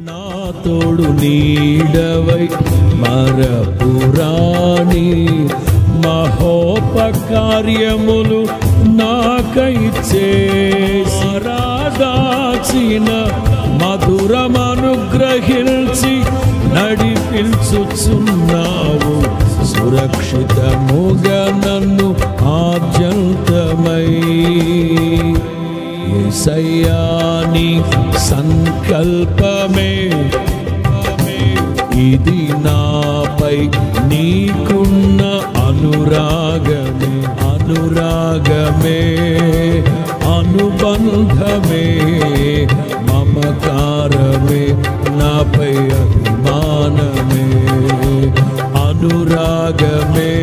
నా తోడు నీడవై మరపురాణి మహోపకార్యములు నాకై చేసిన మధురమనుగ్రహించి నడిపించుచున్నావు సురక్షితముగా నన్ను ఆద్యంతమై ఏసయ్యాని సంకల్పమే ఇది నాపై నీకున్న అనురాగమే అనురాగమే అనుబంధమే మమకారమే నాపై అభిమానమే అనురాగమే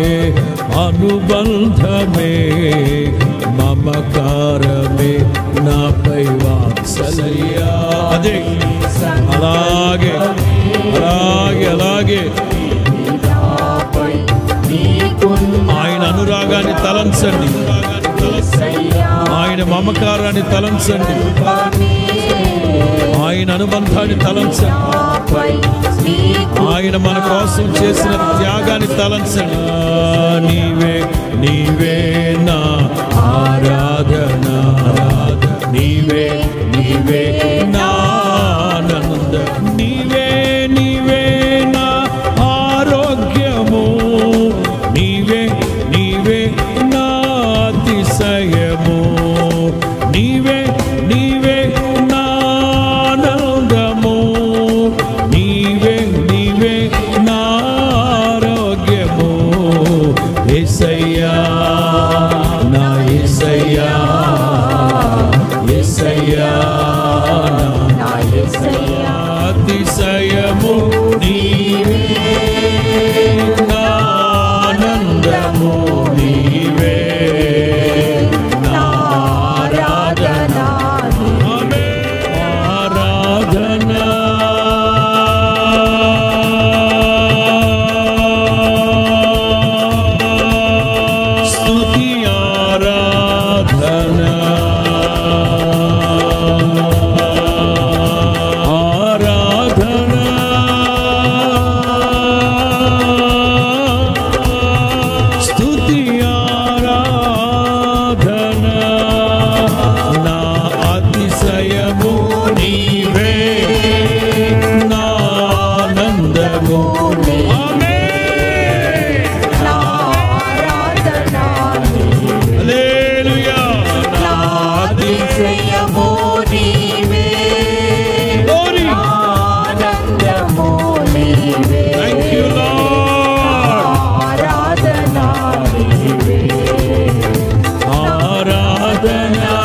అనుబంధమే మమకారమే నాపై వాత్సల్యా అదే అలాగే అలాగే అలాగే నాపై నీకున్న ఆయన అనురాగాన్ని తలంచండి యేసయ్యా ఆయన మమకారాన్ని తలంచండి ఆయన అనుబంధాన్ని తలంచండి నాపై నీకు ఆయన మన కోసం చేసిన త్యాగాన్ని తలంచండి ఆ, నీవే నీవే నా ఆరాధన నీవే నీవే నా ఆనంద నీవే నీవే నా ఆరోగ్యము నీవే నీవే నా అతిశయము నీవే నీవే నా ఆనందము నీవే నీవే నా ఆరోగ్యము ఏసయ్యా నా ఏసయ్యా ఏసయ్యా నా యేసయ్యా అతిశయము నీవే నా ఆనందము నీవే నా ఆరాధన ఆమె ఆరాధన స్తుతి ఆరాధన ఆరాధన స్తుతి ఆరాధన నా అతిశయము నీవే నా ఆనందము ఆమేన్. నా ఆరాధన హల్లెలూయా. నా అతిశయము నీవే Glory. ఆనందము నీవే Thank you, Lord. ఆరాధన నీవే ఆరాధన